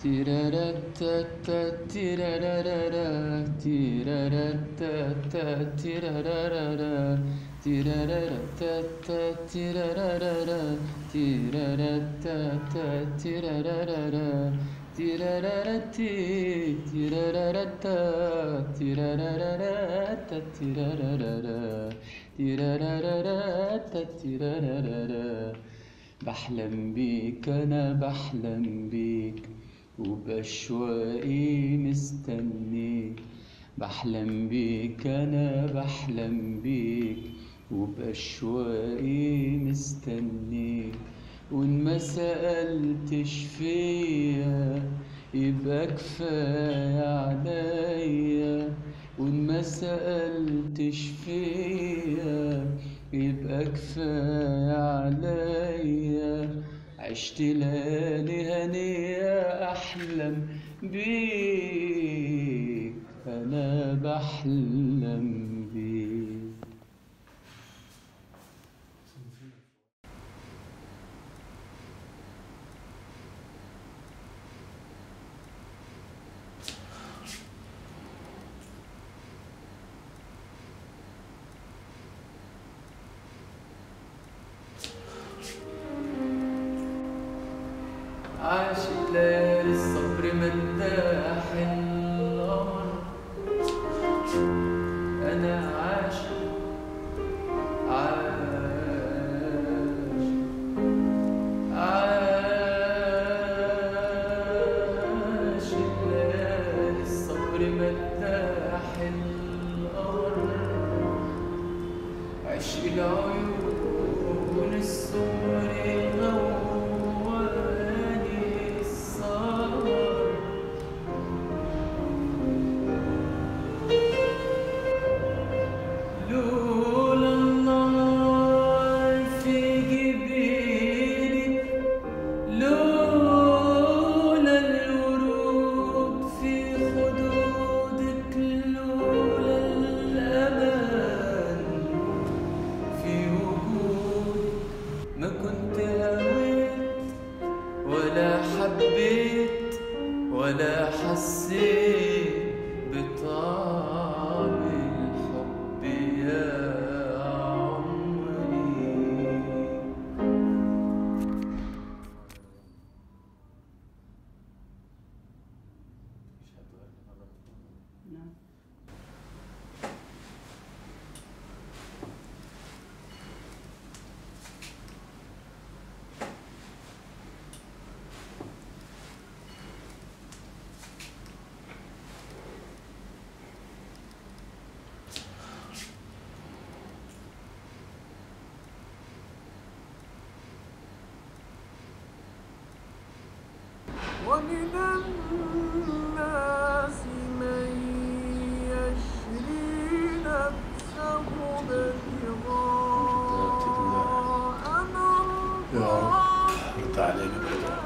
تيرارتا تيرارارا تيرارتا تيرارارا تيرارتا تيرارارا تيرارتا تيرارارا تيرارتي تيرارتا تيرارارا تيرارارا تيرارارا تيرارارا بحلم بيك انا بحلم بيك وبأشواقي مستنيك بحلم بيك انا بحلم بيك وبأشواقي مستنيك وإن ما سألتش فيا يبقى كفاية عليا وإن ما سألتش فيا يبقى كفاية عليا عشت ليالي هنية أحلم بيك أنا بحلم بيك عاش الليل الصبر مداح القمر أنا عاشق عاش عاش الليل الصبر مداح القمر عشق العيون السمر غواني السهر لولا النار في جبينك لولا الورود في خدودك لولا الأمان في وجودك ما كنت هويت ولا حبيت ولا حسيت بطعم الحب يا عمري ومن الناس من يشري نفسه ابتغاء يا مرضات رد علينا كده